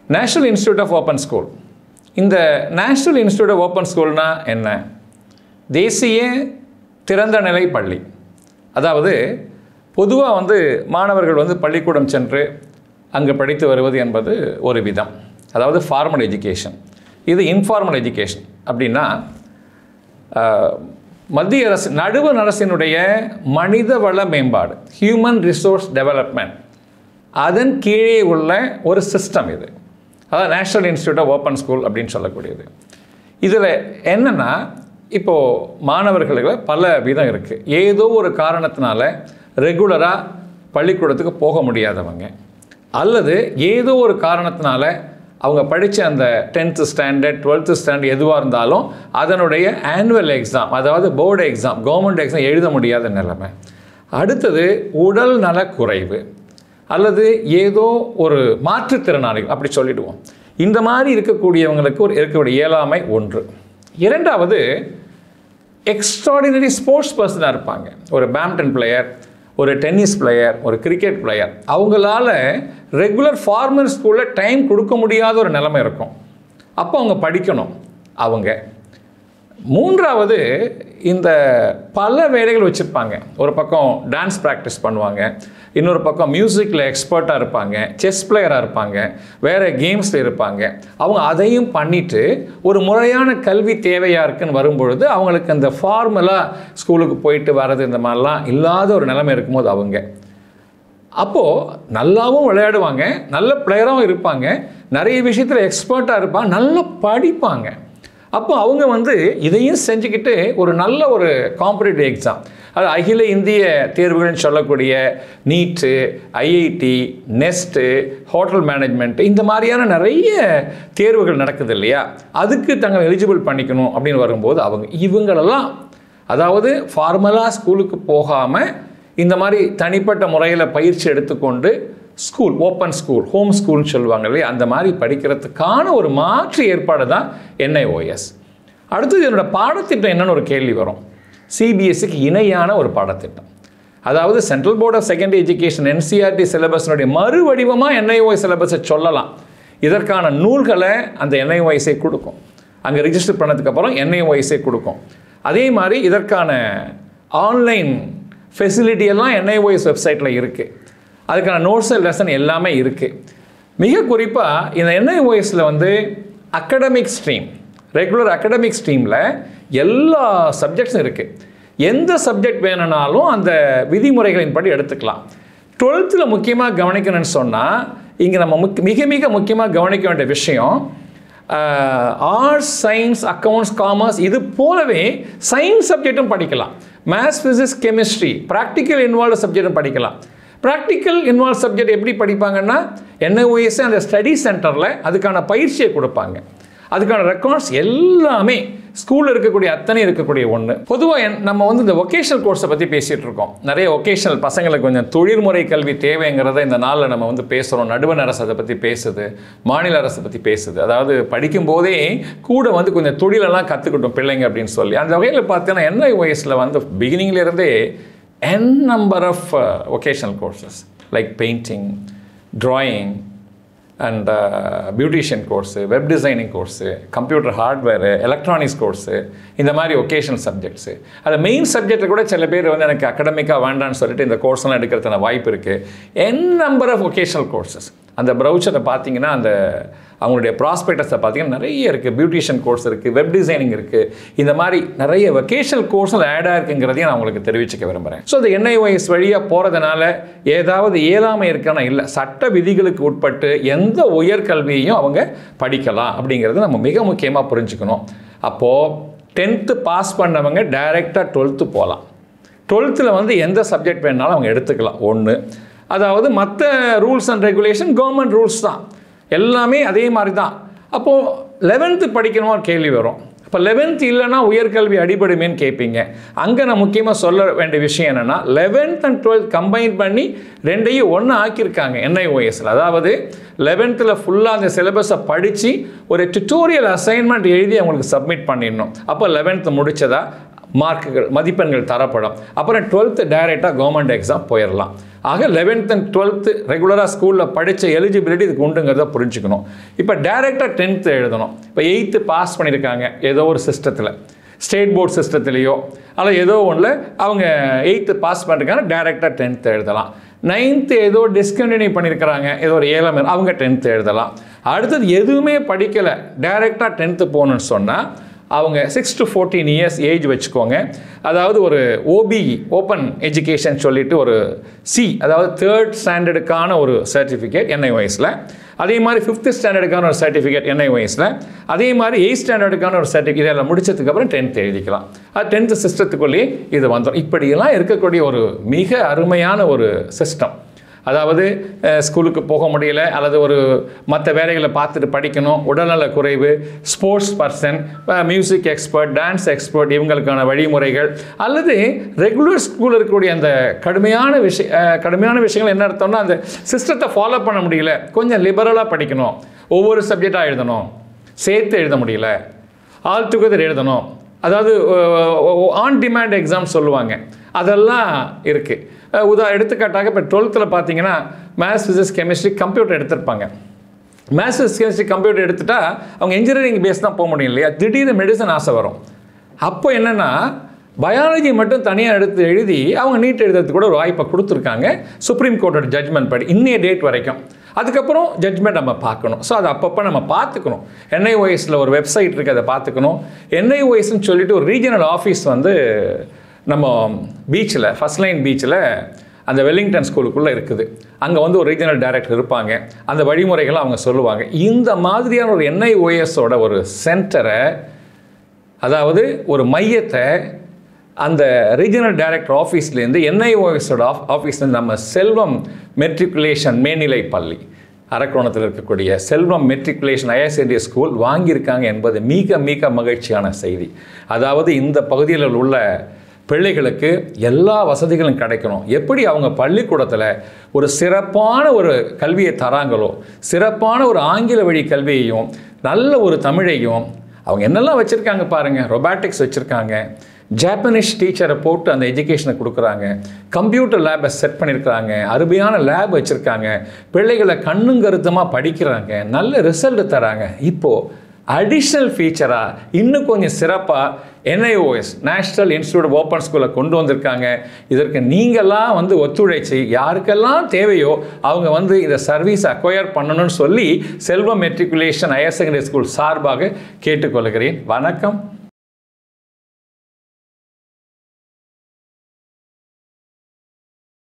national institute of open school இந்த national institute of open ஸ்கூல்னா என்ன தேசிய திறந்த நிலை பள்ளி அதாவது பொதுவாக வந்து மாணவர்கள் வந்து பள்ளிக்கூடம் சென்று அங்கு படித்து வருவது என்பது ஒரு விதம் அதாவது ஃபார்மல் எஜுகேஷன் இது இன்ஃபார்மல் எஜுகேஷன் அப்படின்னா ஆஹ், மத்திய அரசு நடுவண் அரசினுடைய மனித வள மேம்பாடு ஹியூமன் ரிசோர்ஸ் டெவலப்மெண்ட் அதன் கீழே உள்ள ஒரு சிஸ்டம் இது அதாவது national institute of open school அப்படின்னு சொல்லக்கூடியது இதில் என்னென்னா இப்போது மாணவர்களுக்கு பல விதம் இருக்குது ஏதோ ஒரு காரணத்தினால ரெகுலராக பள்ளிக்கூடத்துக்கு போக முடியாதவங்க அல்லது ஏதோ ஒரு காரணத்தினால அவங்க படித்த அந்த டென்த்து ஸ்டாண்டர்ட் டுவெல்த்து ஸ்டாண்டர்ட் எதுவாக இருந்தாலும் அதனுடைய ஆனுவல் எக்ஸாம் அதாவது போர்டு எக்ஸாம் கவர்மெண்ட் எக்ஸாம் எழுத முடியாத நிலைமை அடுத்தது உடல் நலக்குறைவு அல்லது ஏதோ ஒரு மாற்றுத்திறனாளிகள் அப்படி சொல்லிடுவோம் இந்த மாதிரி இருக்கக்கூடியவங்களுக்கு ஒரு இருக்கக்கூடிய இயலாமை ஒன்று இரண்டாவது எக்ஸ்ட்ராடினரி ஸ்போர்ட்ஸ் பர்சனாக இருப்பாங்க ஒரு பேட்மிண்டன் பிளேயர் ஒரு டென்னிஸ் பிளேயர் ஒரு கிரிக்கெட் பிளேயர் அவங்களால ரெகுலர் ஃபார்மல் ஸ்கூலில் டைம் கொடுக்க முடியாத ஒரு நிலைமை இருக்கும் அப்போ அவங்க படிக்கணும் அவங்க மூன்றாவது இந்த பல வேலைகள் வச்சுருப்பாங்க ஒரு பக்கம் டான்ஸ் ப்ராக்டிஸ் பண்ணுவாங்க இன்னொரு பக்கம் மியூசிக்கில் எக்ஸ்பர்ட்டாக இருப்பாங்க செஸ் பிளேயராக இருப்பாங்க வேறு கேம்ஸில் இருப்பாங்க அவங்க அதையும் பண்ணிவிட்டு ஒரு முறையான கல்வி தேவையாக இருக்குன்னு வரும்பொழுது அவங்களுக்கு அந்த ஃபார்மலாக ஸ்கூலுக்கு போயிட்டு வர்றது இந்த மாதிரிலாம் இல்லாத ஒரு நிலைமை இருக்கும்போது அவங்க அப்போது நல்லாவும் விளையாடுவாங்க நல்ல பிளேயராகவும் இருப்பாங்க நிறைய விஷயத்தில் எக்ஸ்பர்ட்டாக இருப்பாங்க நல்லா படிப்பாங்க அப்போ அவங்க வந்து இதையும் செஞ்சுக்கிட்டு ஒரு நல்ல ஒரு காம்படிட்டிவ் எக்ஸாம் அது அகில இந்திய தேர்வுகள்னு சொல்லக்கூடிய NEET IIT NEST hotel management இந்த மாதிரியான நிறைய தேர்வுகள் நடக்குது இல்லையா அதுக்கு தங்களை எலிஜிபிள் பண்ணிக்கணும் அப்படின்னு வரும்போது அவங்க இவங்களெல்லாம் அதாவது ஃபார்மலாக ஸ்கூலுக்கு போகாமல் இந்த மாதிரி தனிப்பட்ட முறையில் பயிற்சி எடுத்துக்கொண்டு ஸ்கூல் ஓப்பன் ஸ்கூல் ஹோம் ஸ்கூல்னு சொல்லுவாங்க இல்லையா அந்த மாதிரி படிக்கிறதுக்கான ஒரு மாற்று ஏற்பாடு தான் என்ஐஓஎஸ் அடுத்தது என்னோட பாடத்திட்டம் என்னன்னு ஒரு கேள்வி வரும் சிபிஎஸ்சிக்கு இணையான ஒரு பாடத்திட்டம் அதாவது central board of secondary education NCRT சிலபஸ்னுடைய மறு வடிவமாக என்ஐஓஎஸ் சிலபஸை சொல்லலாம் இதற்கான நூல்களை அந்த என்ஐஓஎஸே கொடுக்கும் அங்கே ரிஜிஸ்டர் பண்ணதுக்கப்புறம் என்ஐஓஎஸே கொடுக்கும் அதே மாதிரி இதற்கான ஆன்லைன் ஃபெசிலிட்டி எல்லாம் என்ஐஓஎஸ் வெப்சைட்டில் இருக்குது அதுக்கான நோட்ஸ் லெசன் எல்லாமே இருக்குது மிக குறிப்பாக இந்த என்ஐஓஎஸில் வந்து அகடமிக் ஸ்ட்ரீம் ரெகுலர் அகடமிக் ஸ்ட்ரீமில் எல்லா சப்ஜெக்ட்ஸும் இருக்குது எந்த சப்ஜெக்ட் வேணும்னாலும் அந்த விதிமுறைகளின்படி எடுத்துக்கலாம் டுவெல்த்தில் முக்கியமாக கவனிக்கணும்னு சொன்னால் இங்கே நம்ம முக் மிக மிக முக்கியமாக கவனிக்க வேண்டிய விஷயம் ஆர்ட்ஸ் சயின்ஸ் அக்கவுண்ட்ஸ் காமர்ஸ் இது போலவே சயின்ஸ் சப்ஜெக்ட்டும் படிக்கலாம் maths physics chemistry practical involve சப்ஜெக்ட்டும் படிக்கலாம் ப்ராக்டிக்கல் இன்வால்வ் சப்ஜெக்ட் எப்படி படிப்பாங்கன்னா என்ஐஓஎஸ் அந்த ஸ்டடி சென்டரில் அதுக்கான பயிற்சியை கொடுப்பாங்க அதுக்கான ரெக்கார்ட்ஸ் எல்லாமே ஸ்கூலில் இருக்கக்கூடிய அத்தனை இருக்கக்கூடிய ஒன்று பொதுவாக நம்ம வந்து இந்த ஒகேஷனல் கோர்ஸை பற்றி பேசிகிட்டு இருக்கோம் நிறைய ஒகேஷனல் பசங்களுக்கு கொஞ்சம் தொழில்முறை கல்வி தேவைங்கிறத இந்த நாளில் நம்ம வந்து பேசுகிறோம் நடுவண் அரசு அதை பற்றி பேசுது மாநில அரசை பற்றி பேசுது அதாவது படிக்கும்போதே கூட வந்து கொஞ்சம் தொழிலெல்லாம் கற்றுக்கிட்டோம் பிள்ளைங்க அப்படின்னு சொல்லி அந்த வகையில் பார்த்தீங்கன்னா என்ஐஓஎஸில் வந்து பிகினிங்லேருந்தே n number of vocational courses like painting drawing and beautician course web designing course computer hardware electronics course இந்த மாதிரி ஒகேஷனல் சப்ஜெக்ட்ஸு அது மெயின் சப்ஜெக்டில் கூட சில பேர் வந்து எனக்கு அகடமிக்காக வேண்டாம்னு சொல்லிட்டு இந்த கோர்ஸ்லாம் எடுக்கிறதுன வாய்ப்பு இருக்குது n number of vocational courses அந்த ப்ரௌச்சரை பார்த்தீங்கன்னா அந்த அவங்களுடைய ப்ராஸ்பெக்டஸை பார்த்தீங்கன்னா நிறைய இருக்குது பியூட்டிஷியன் கோர்ஸ் இருக்குது வெப் டிசைனிங் இருக்குது இந்த மாதிரி நிறைய வெக்கேஷனல் கோர்ஸில் ஆட் ஆயிருக்குங்கிறதையும் நான் உங்களுக்கு தெரிவிச்சுக்க விரும்புகிறேன் ஸோ இந்த என்ஐஒஎஸ் வழியாக போகிறதுனால ஏதாவது இயலாமை இருக்கானா இல்லை சட்ட விதிகளுக்கு உட்பட்டு எந்த உயர்கல்வியையும் அவங்க படிக்கலாம் அப்படிங்கிறது நம்ம மிக முக்கியமாக புரிஞ்சுக்கணும் அப்போது டென்த்து பாஸ் பண்ணவங்க டைரெக்டாக டுவெல்த்து போகலாம் டுவெல்த்தில் வந்து எந்த சப்ஜெக்ட் வேணாலும் அவங்க எடுத்துக்கலாம் ஒன்று அதாவது மற்ற rules and regulation government rules தான் எல்லாமே அதே மாதிரி தான் அப்போது லெவன்த்து படிக்கணுமா ஒரு கேள்வி வரும் இப்போ லெவன்த் இல்லைன்னா உயர்கல்வி அடிபடுமேன்னு கேட்பீங்க அங்கே நான் முக்கியமாக சொல்ல வேண்டிய விஷயம் என்னென்னா லெவன்த் அண்ட் டுவெல்த் கம்பைன் பண்ணி ரெண்டையும் ஒன்று ஆக்கியிருக்காங்க என்ஐஓஎஸில் அதாவது லெவன்த்தில் ஃபுல்லாக அந்த சிலபஸை படித்து ஒரு டுட்டோரியல் அசைன்மெண்ட் எழுதி அவங்களுக்கு சப்மிட் பண்ணிடணும் அப்போ லெவன்த்து முடித்ததா மார்க்குகள் மதிப்பெண்கள் தரப்படும் அப்புறம் டுவெல்த்து டைரெக்டாக கவர்மெண்ட் எக்ஸாம் போயிடலாம் ஆக லெவன்த் அண்ட் டுவெல்த்து ரெகுலராக ஸ்கூலில் படித்த எலிஜிபிலிட்டி இதுக்கு உண்டுங்கிறத புரிஞ்சுக்கணும் இப்போ டேரெக்டாக டென்த்து எழுதணும் இப்போ எயித்து பாஸ் பண்ணியிருக்காங்க ஏதோ ஒரு சிஸ்டத்தில் ஸ்டேட் போர்ட் சிஸ்டத்துலேயோ அல்லது ஏதோ ஒன்றில் அவங்க எயித்து பாஸ் பண்ணிருக்காங்க டேரெக்டாக டென்த்து எழுதலாம் நைன்த்து ஏதோ டிஸ்கண்டினியூ பண்ணியிருக்கிறாங்க ஏதோ ஒரு ஏழாம் அவங்க டென்த்து எழுதலாம் அடுத்தது எதுவுமே படிக்கலை டைரெக்டாக டென்த்து போகணுன்னு சொன்னால் அவங்க six to fourteen years age வச்சுக்கோங்க அதாவது ஒரு ஓபிஇ ஓப்பன் எஜுகேஷன் சொல்லிட்டு ஒரு சி அதாவது தேர்ட் ஸ்டாண்டர்டுக்கான ஒரு சர்டிஃபிகேட் என்ஐஒஎஸில் அதே மாதிரி ஃபிஃப்த் ஸ்டாண்டர்டுக்கான ஒரு சர்டிஃபிகேட் என்ஐஒஎஸில் அதே மாதிரி எயிட் ஸ்டாண்டர்டுக்கான ஒரு சர்டிஃபிகேட் இதெல்லாம் முடிச்சதுக்கப்புறம் டென்த் எழுதிக்கலாம் அது டென்த்து சிஸ்டத்துக்குள்ளேயே இது வந்துடும் இப்படியெல்லாம் இருக்கக்கூடிய ஒரு மிக அருமையான ஒரு சிஸ்டம் அதாவது அஹ், ஸ்கூலுக்கு போக முடியல அல்லது ஒரு மற்ற வேலைகளை பார்த்துட்டு படிக்கணும் உடல்நல குறைவு sports person music expert dance expert இவங்களுக்கான வழிமுறைகள் அல்லது ரெகுலர் ஸ்கூலில் இருக்கக்கூடிய அந்த கடுமையான விஷய அஹ், கடுமையான விஷயங்கள் என்ன அர்த்தம்னா அந்த சிஸ்டத்தை ஃபாலோ பண்ண முடியல கொஞ்சம் லிபரலாக படிக்கணும் ஒவ்வொரு சப்ஜெக்டாக எழுதணும் சேர்த்து எழுத முடியல ஆல் டுகெதர் எழுதணும் அதாவது ஆன் டிமாண்ட் எக்ஸாம் சொல்லுவாங்க அதெல்லாம் இருக்குது உதா எடுத்துக்காட்டாக இப்போ டுவெல்த்தில் பார்த்தீங்கன்னா மேத்ஸ் ஃபிசிக்ஸ் கெமிஸ்ட்ரி கம்ப்யூட்டர் எடுத்திருப்பாங்க மேத்ஸ் ஃபிசிக்ஸ் கெமிஸ்ட்ரி கம்ப்யூட்டர் எடுத்துட்டா அவங்க இன்ஜினியரிங் பேஸ் தான் போக முடியும் இல்லையா திடீர்னு மெடிசன் ஆசை வரும் அப்போ என்னென்னா பயாலஜி மட்டும் தனியாக எடுத்து எழுதி அவங்க நீட் எழுதுறதுக்கு கூட ஒரு வாய்ப்பை கொடுத்துருக்காங்க சுப்ரீம் கோர்ட்டோட ஜட்மெண்ட் படி இன்னைய டேட் வரைக்கும் அதுக்கப்புறம் ஜட்மெண்ட் நம்ம பார்க்கணும் ஸோ அதை அப்பப்போ நம்ம பார்த்துக்கணும் என்ஐஓஎஸில் ஒரு வெப்சைட் இருக்குது அதை பார்த்துக்கணும் என்ஐஓஎஸ்ன்னு சொல்லிட்டு ஒரு ரீஜனல் ஆஃபீஸ் வந்து நம்ம பீச்சில் ஃபர்ஸ்ட் லைன் பீச்சில் அந்த வெல்லிங்டன் ஸ்கூலுக்குள்ளே இருக்குது அங்கே வந்து ஒரு ரீஜனல் டைரக்டர் இருப்பாங்க அந்த வழிமுறைகளை அவங்க சொல்லுவாங்க இந்த மாதிரியான ஒரு என்ஐஓஎஸோட ஒரு சென்டரை அதாவது ஒரு மையத்தை அந்த ரீஜனல் டைரக்டர் ஆஃபீஸ்லேருந்து என்ஐஓஎஸோட ஆஃப் ஆஃபீஸ்லேருந்து நம்ம செல்வம் மெட்ரிகுலேஷன் மேல்நிலை பள்ளி அரக்கோணத்தில் இருக்கக்கூடிய செல்வம் மெட்ரிகுலேஷன் ஐஎஸ்என்டி ஸ்கூல் வாங்கியிருக்காங்க என்பது மிக மிக மகிழ்ச்சியான செய்தி அதாவது இந்த பகுதியில் உள்ள பிள்ளைகளுக்கு எல்லா வசதிகளும் கிடைக்கணும் எப்படி அவங்க பள்ளிக்கூடத்தில் ஒரு சிறப்பான ஒரு கல்வியை தராங்களோ சிறப்பான ஒரு ஆங்கில வழி கல்வியையும் நல்ல ஒரு தமிழையும் அவங்க என்னெல்லாம் வச்சுருக்காங்க பாருங்கள் ரொபாட்டிக்ஸ் வச்சுருக்காங்க ஜாப்பனீஸ் டீச்சரை போட்டு அந்த எஜுகேஷனை கொடுக்குறாங்க கம்ப்யூட்டர் லேபை செட் பண்ணியிருக்கிறாங்க அருமையான லேப் வச்சுருக்காங்க பிள்ளைகளை கண்ணும் கருத்துமாக படிக்கிறாங்க நல்ல ரிசல்ட் தராங்க இப்போது அடிஷ்னல் ஃபீச்சராக இன்னும் கொஞ்சம் சிறப்பாக NIOS national institute of open ஸ்கூலில் கொண்டு வந்திருக்காங்க இதற்கு நீங்கள்லாம் வந்து ஒத்துழைச்சி யாருக்கெல்லாம் தேவையோ அவங்க வந்து இந்த சர்வீஸ் அக்வயர் பண்ணணும்னு சொல்லி Selvam matriculation higher secondary school சார்பாக கேட்டுக்கொள்கிறேன் வணக்கம்